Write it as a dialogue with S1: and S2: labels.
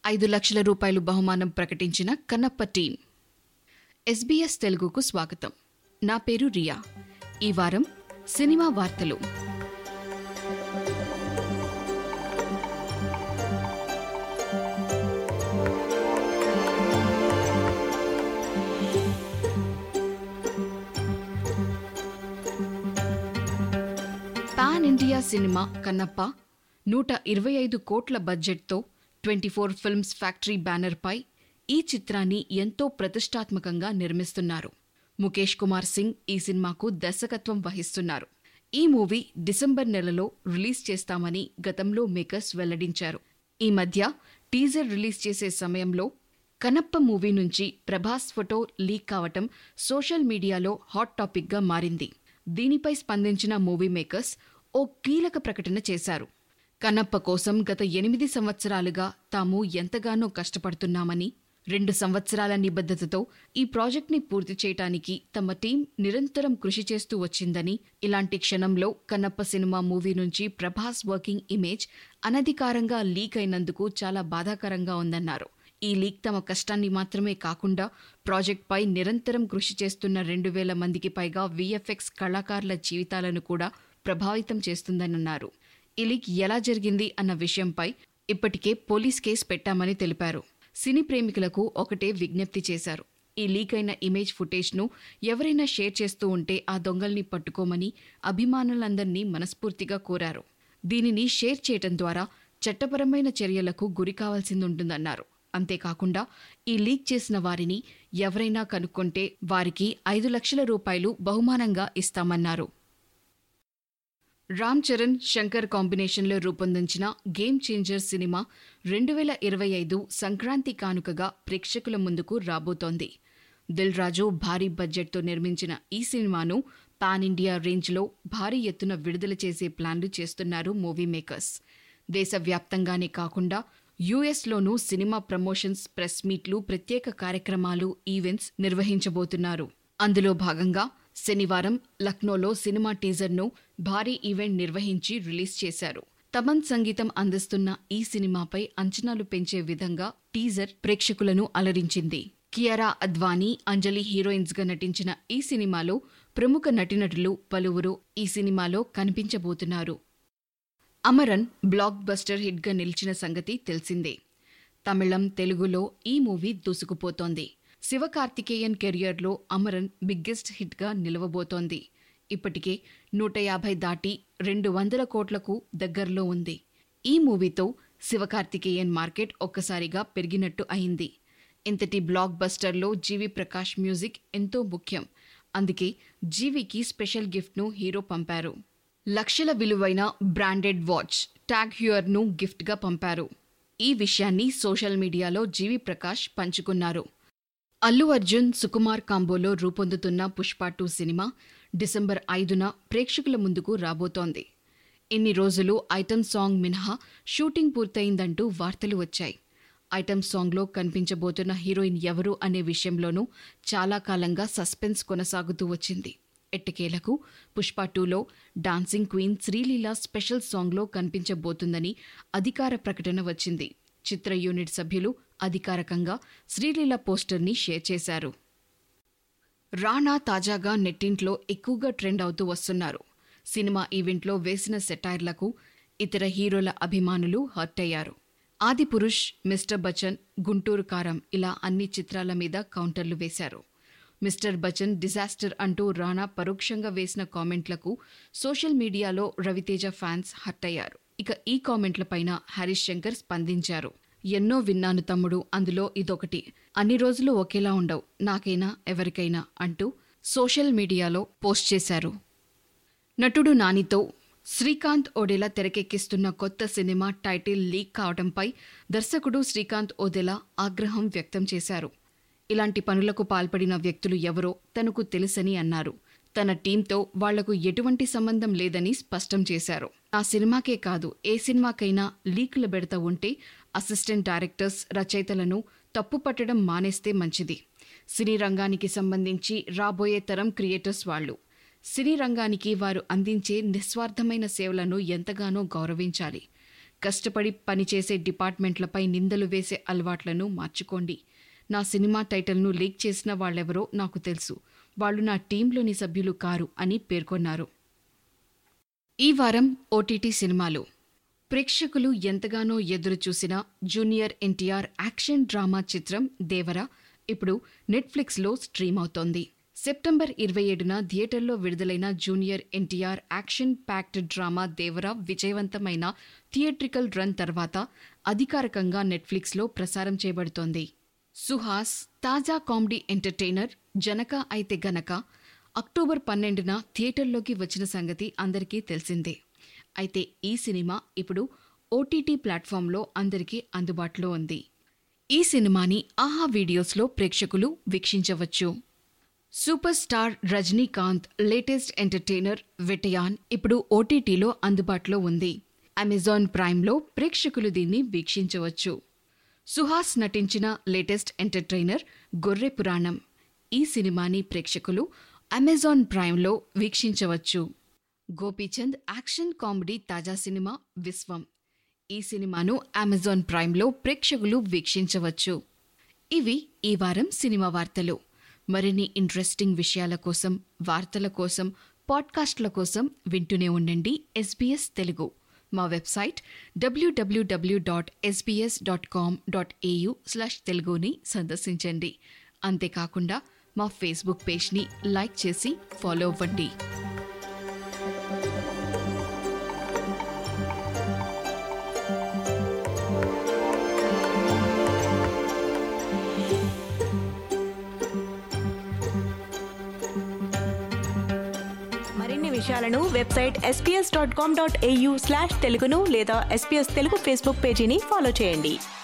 S1: ఐదు లక్షల రూపాయలు బహుమానం ప్రకటించిన కన్నప్ప టీం ఎస్బీఎస్ తెలుగుకు స్వాగతం నా పేరు రియా ఈ వారం సినిమా వార్తలు పాన్ ఇండియా సినిమా కన్నప్ప నూట ఇరవై ఐదు కోట్ల బడ్జెట్తో ట్వంటీ ఫోర్ ఫిల్మ్స్ ఫ్యాక్టరీ బ్యానర్పై ఈ చిత్రాన్ని ఎంతో ప్రతిష్టాత్మకంగా నిర్మిస్తున్నారు ముఖేష్ కుమార్ సింగ్ ఈ సినిమాకు దర్శకత్వం వహిస్తున్నారు ఈ మూవీ డిసెంబర్ నెలలో రిలీజ్ చేస్తామని గతంలో మేకర్స్ వెల్లడించారు ఈ మధ్య టీజర్ రిలీజ్ చేసే సమయంలో కనప్ప మూవీ నుంచి ప్రభాస్ ఫోటో లీక్ కావటం సోషల్ మీడియాలో హాట్ టాపిక్గా మారింది దీనిపై స్పందించిన మూవీ మేకర్స్ ఓ కీలక ప్రకటన చేశారు కన్నప్ప కోసం గత ఎనిమిది సంవత్సరాలుగా తాము ఎంతగానో కష్టపడుతున్నామని రెండు సంవత్సరాల నిబద్ధతతో ఈ ప్రాజెక్ట్ని పూర్తి చేయటానికి తమ టీం నిరంతరం కృషి చేస్తూ వచ్చిందని ఇలాంటి క్షణంలో కన్నప్ప సినిమా మూవీ నుంచి ప్రభాస్ వర్కింగ్ ఇమేజ్ అనధికారంగా లీక్ అయినందుకు చాలా బాధాకరంగా ఉందన్నారు ఈ లీక్ తమ కష్టాన్ని మాత్రమే కాకుండా ప్రాజెక్ట్పై నిరంతరం కృషి చేస్తున్న రెండు వేల మందికి పైగా విఎఫ్ఎక్స్ కళాకారుల జీవితాలను కూడా ప్రభావితం చేస్తుందన్నారు ఈ లీక్ ఎలా జరిగింది అన్న విషయంపై ఇప్పటికే పోలీస్ కేసు పెట్టామని తెలిపారు సినీ ప్రేమికులకు ఒకటే విజ్ఞప్తి చేశారు ఈ లీక్ అయిన ఇమేజ్ ఫుటేజ్ను ఎవరైనా షేర్ చేస్తూ ఉంటే ఆ దొంగల్ని పట్టుకోమని అభిమానులందరినీ మనస్ఫూర్తిగా కోరారు దీనిని షేర్ చేయటం ద్వారా చట్టపరమైన చర్యలకు గురి కావాల్సిందుంటుందన్నారు అంతేకాకుండా ఈ లీక్ చేసిన వారిని ఎవరైనా కనుక్కొంటే వారికి ఐదు లక్షల రూపాయలు బహుమానంగా ఇస్తామన్నారు రామ్ చరణ్ శంకర్ కాంబినేషన్లో రూపొందించిన గేమ్ చేంజర్ సినిమా రెండు వేల ఇరవై ఐదు సంక్రాంతి కానుకగా ప్రేక్షకుల ముందుకు రాబోతోంది దిల్ రాజు భారీ బడ్జెట్తో నిర్మించిన ఈ సినిమాను పాన్ ఇండియా రేంజ్లో భారీ ఎత్తున విడుదల చేసే ప్లాన్లు చేస్తున్నారు మూవీ మేకర్స్ దేశవ్యాప్తంగానే కాకుండా యుఎస్లోనూ సినిమా ప్రమోషన్స్ ప్రెస్ మీట్లు ప్రత్యేక కార్యక్రమాలు ఈవెంట్స్ నిర్వహించబోతున్నారు అందులో భాగంగా శనివారం లక్నోలో సినిమా టీజర్ను భారీ ఈవెంట్ నిర్వహించి రిలీజ్ చేశారు తమన్ సంగీతం అందిస్తున్న ఈ సినిమాపై అంచనాలు పెంచే విధంగా టీజర్ ప్రేక్షకులను అలరించింది కియారా అద్వానీ అంజలి హీరోయిన్స్ గా నటించిన ఈ సినిమాలో ప్రముఖ నటినటులు పలువురు ఈ సినిమాలో కనిపించబోతున్నారు అమరన్ బ్లాక్ బస్టర్ హిట్గా నిలిచిన సంగతి తెలిసిందే తమిళం తెలుగులో ఈ మూవీ దూసుకుపోతోంది శివకార్తికేయన్ కెరియర్లో అమరన్ బిగ్గెస్ట్ హిట్గా నిలవబోతోంది ఇప్పటికే నూట యాభై దాటి రెండు వందల కోట్లకు దగ్గరలో ఉంది ఈ మూవీతో శివకార్తికేయన్ మార్కెట్ ఒక్కసారిగా పెరిగినట్టు అయింది ఇంతటి బ్లాక్ బస్టర్లో జీవి ప్రకాష్ మ్యూజిక్ ఎంతో ముఖ్యం అందుకే జీవికి స్పెషల్ గిఫ్ట్ను హీరో పంపారు లక్షల విలువైన బ్రాండెడ్ వాచ్ ట్యాగ్ హ్యూర్ను గిఫ్ట్గా పంపారు ఈ విషయాన్ని సోషల్ మీడియాలో జీవి ప్రకాష్ పంచుకున్నారు అల్లు అర్జున్ సుకుమార్ కాంబోలో రూపొందుతున్న పుష్ప టూ సినిమా డిసెంబర్ ఐదున ప్రేక్షకుల ముందుకు రాబోతోంది ఇన్ని రోజులు ఐటమ్ సాంగ్ మినహా షూటింగ్ పూర్తయిందంటూ వార్తలు వచ్చాయి ఐటమ్ సాంగ్లో కనిపించబోతున్న హీరోయిన్ ఎవరు అనే విషయంలోనూ చాలా కాలంగా సస్పెన్స్ కొనసాగుతూ వచ్చింది ఎట్టకేలకు పుష్ప టూలో డాన్సింగ్ క్వీన్ శ్రీలీల స్పెషల్ సాంగ్లో కనిపించబోతుందని అధికార ప్రకటన వచ్చింది చిత్ర యూనిట్ సభ్యులు అధికారికంగా శ్రీలీల పోస్టర్ని షేర్ చేశారు రాణా తాజాగా నెట్టింట్లో ఎక్కువగా ట్రెండ్ అవుతూ వస్తున్నారు సినిమా ఈవెంట్లో వేసిన సెటైర్లకు ఇతర హీరోల అభిమానులు హర్ట్ అయ్యారు ఆదిపురుష్ మిస్టర్ బచ్చన్ గుంటూరు కారం ఇలా అన్ని చిత్రాల మీద కౌంటర్లు వేశారు మిస్టర్ బచ్చన్ డిజాస్టర్ అంటూ రాణా పరోక్షంగా వేసిన కామెంట్లకు సోషల్ మీడియాలో రవితేజ ఫ్యాన్స్ హర్ట్ అయ్యారు ఇక ఈ కామెంట్లపైన హరీష్ శంకర్ స్పందించారు ఎన్నో విన్నాను తమ్ముడు అందులో ఇదొకటి అన్ని రోజులు ఒకేలా ఉండవు నాకైనా ఎవరికైనా అంటూ సోషల్ మీడియాలో పోస్ట్ చేశారు నటుడు నానితో శ్రీకాంత్ ఓడెలా తెరకెక్కిస్తున్న కొత్త సినిమా టైటిల్ లీక్ కావడంపై దర్శకుడు శ్రీకాంత్ ఓదెలా ఆగ్రహం వ్యక్తం చేశారు ఇలాంటి పనులకు పాల్పడిన వ్యక్తులు ఎవరో తనకు తెలుసని అన్నారు తన టీంతో వాళ్లకు ఎటువంటి సంబంధం లేదని స్పష్టం చేశారు ఆ సినిమాకే కాదు ఏ సినిమాకైనా లీకులు బెడత ఉంటే అసిస్టెంట్ డైరెక్టర్స్ రచయితలను తప్పు పట్టడం మానేస్తే మంచిది సినీ రంగానికి సంబంధించి రాబోయే తరం క్రియేటర్స్ వాళ్ళు సినీ రంగానికి వారు అందించే నిస్వార్థమైన సేవలను ఎంతగానో గౌరవించాలి కష్టపడి పనిచేసే డిపార్ట్మెంట్లపై నిందలు వేసే అలవాట్లను మార్చుకోండి నా సినిమా టైటిల్ను లీక్ చేసిన వాళ్ళెవరో నాకు తెలుసు వాళ్ళు నా టీంలోని సభ్యులు కారు అని పేర్కొన్నారు ఈ వారం ఓటీటీ సినిమాలు ప్రేక్షకులు ఎంతగానో ఎదురుచూసిన జూనియర్ ఎన్టీఆర్ యాక్షన్ డ్రామా చిత్రం దేవర ఇప్పుడు నెట్ఫ్లిక్స్లో స్ట్రీమ్ అవుతోంది సెప్టెంబర్ ఇరవై ఏడున థియేటర్లో విడుదలైన junior NTR action packed drama Devara విజయవంతమైన థియేట్రికల్ రన్ తర్వాత అధికారికంగా నెట్ఫ్లిక్స్లో ప్రసారం చేయబడుతోంది సుహాస్ తాజా కామెడీ ఎంటర్టైనర్ జనక అయితే గనక అక్టోబర్ పన్నెండున థియేటర్లోకి వచ్చిన సంగతి అందరికీ తెలిసిందే అయితే ఈ సినిమా ఇప్పుడు ఓటీటీ ప్లాట్ఫామ్లో అందరికీ అందుబాటులో ఉంది ఈ సినిమాని ఆహా వీడియోస్లో ప్రేక్షకులు వీక్షించవచ్చు super star Rajinikanth latest entertainer Vettaiyan ఇప్పుడు ఓటీటీలో అందుబాటులో ఉంది అమెజాన్ ప్రైమ్లో ప్రేక్షకులు దీన్ని వీక్షించవచ్చు సుహాస్ నటించిన లేటెస్ట్ ఎంటర్టైనర్ గొర్రె పురాణం ఈ సినిమాని ప్రేక్షకులు అమెజాన్ ప్రైమ్లో వీక్షించవచ్చు గోపీచంద్ యాక్షన్ కామెడీ తాజా సినిమా విశ్వం ఈ సినిమాను అమెజాన్ ప్రైమ్లో ప్రేక్షకులు వీక్షించవచ్చు ఇవి ఈ వారం సినిమా వార్తలు మరిన్ని ఇంట్రెస్టింగ్ విషయాల కోసం వార్తల కోసం పాడ్కాస్ట్ల కోసం వింటూనే ఉండండి ఎస్బీఎస్ తెలుగు మా website WWW dot SBS dot com dot AU slash తెలుగుని సందర్శించండి అంతేకాకుండా మా ఫేస్బుక్ పేజ్ని లైక్ చేసి ఫాలో అవ్వండి
S2: మరిన్ని విషయాలను website SPS dot com dot AU slash తెలుగును లేదా ఎస్పీఎస్ తెలుగు ఫేస్బుక్ పేజీని ఫాలో చేయండి